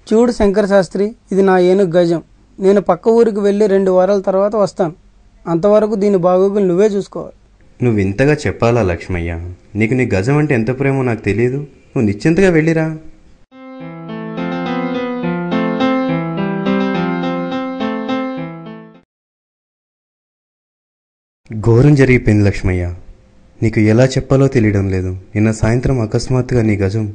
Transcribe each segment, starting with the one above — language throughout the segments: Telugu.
చూడు శంకర శాస్త్రి ఇది నా ఏనుగు గజం నేను పక్క ఊరికి వెళ్ళి రెండు వారాల తర్వాత వస్తాను అంతవరకు దీని బాగోగులు నువ్వే చూసుకోవాలి నువ్వు ఇంతగా చెప్పాలా లక్ష్మయ్య నీకు నీ గజం అంటే ఎంత ప్రేమో నాకు తెలియదు నువ్వు నిశ్చింతగా వెళ్ళిరా ఘోరం జరిగిపోయింది లక్ష్మయ్య నీకు ఎలా చెప్పాలో తెలియడం లేదు నిన్న సాయంత్రం అకస్మాత్తుగా నీ గజం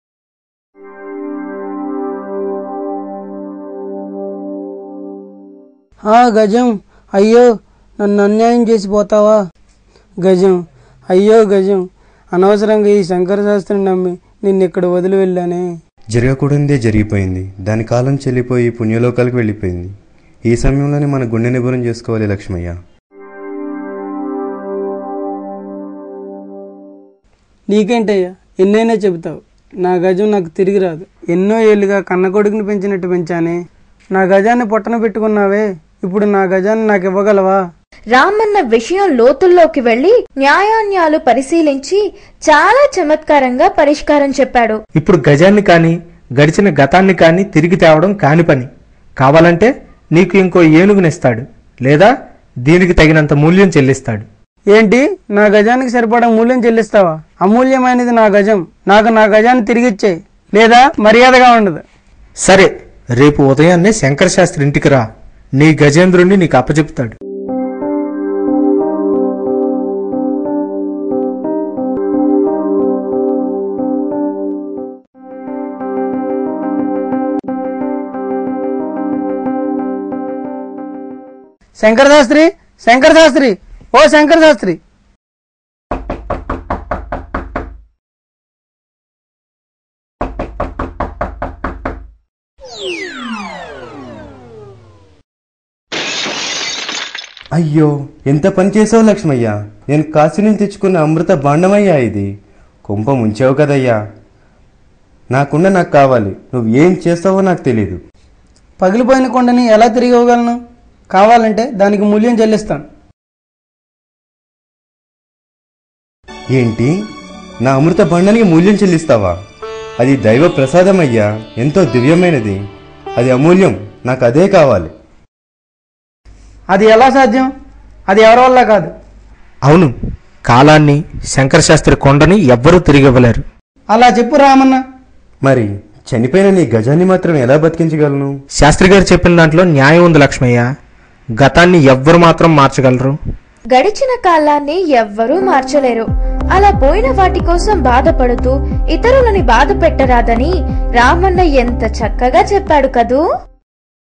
ఆ గజం అయ్యో నన్ను అన్యాయం చేసి పోతావా గజం అయ్యో గజం అనవసరంగా ఈ శంకర శాస్త్రిని నమ్మి నిన్ను ఇక్కడ వదిలి వెళ్ళానే జరగకూడదే జరిగిపోయింది దాని కాలం చెల్లిపోయి పుణ్యలోకాలకు వెళ్ళిపోయింది ఈ సమయంలోనే మన గుండె నిబరం చేసుకోవాలి లక్ష్మయ్య నీకేంటయ్యా ఎన్నైనా చెబుతావు నా గజం నాకు తిరిగి రాదు ఎన్నో ఏళ్ళుగా కన్న కొడుకుని పెంచినట్టు పెంచానే నా గజాన్ని పొట్టన పెట్టుకున్నావే ఇప్పుడు నా గజాన్ని నాకు ఇవ్వగలవా రామన్న విషయం లోతుల్లోకి వెళ్లి న్యాయాన్యాలు పరిశీలించి చాలా చమత్కారంగా పరిష్కారం చెప్పాడు ఇప్పుడు గజాన్ని కానీ గడిచిన గతాన్ని కానీ తిరిగి తేవడం కాని పని కావాలంటే నీకు ఇంకో ఏనుగునిస్తాడు లేదా దీనికి తగినంత మూల్యం చెల్లిస్తాడు ఏంటి నా గజానికి సరిపడా మూల్యం చెల్లిస్తావా అమూల్యమైనది నా గజం నాకు నా గజాన్ని తిరిగిచ్చేయి లేదా మర్యాదగా ఉండదు సరే రేపు ఉదయాన్నే శంకర శాస్త్రి ఇంటికి రా నీ గజేంద్రుణ్ణి నీకు అప్పచెప్తాడు శంకర శాస్త్రి శంకర శాస్త్రి ఓ శంకర శాస్త్రి అయ్యో ఎంత పని చేసావు లక్ష్మయ్య నేను కాశీ నుంచి తెచ్చుకున్న అమృత బాండమయ్యా ఇది కొంప ముంచావు కదయ్యా నాకున్న నాకు కావాలి నువ్వు ఏం చేస్తావో నాకు తెలీదు పగిలిపోయిన కొండని ఎలా తిరిగి ఇవ్వగలను కావాలంటే దానికి మూల్యం చెల్లిస్తాను ఏంటి నా అమృత బండానికి మూల్యం చెల్లిస్తావా అది దైవ ప్రసాదం అయ్యా ఎంతో దివ్యమైనది అది అమూల్యం నాకు అదే కావాలి అది ఎలా సాధ్యం అది ఎవరి వల్ల కాదు అవును కాలాన్ని శంకర శాస్త్రి కొండని ఎవ్వరూ తిరిగి ఇవ్వలేరు అలా చెప్పు రామన్న మరి చనిపోయిన నీ గజాన్ని మాత్రం ఎలా బతికించగలను శాస్త్రి గారు చెప్పిన దాంట్లో న్యాయం ఉంది లక్ష్మయ్య గతాన్ని ఎవ్వరు మాత్రం మార్చగలరు గడిచిన కాలాన్ని ఎవ్వరూ మార్చలేరు అలా పోయిన వాటి కోసం బాధపడుతూ ఇతరులని బాధ పెట్టరాదని రామన్న ఎంత చక్కగా చెప్పాడు కదూ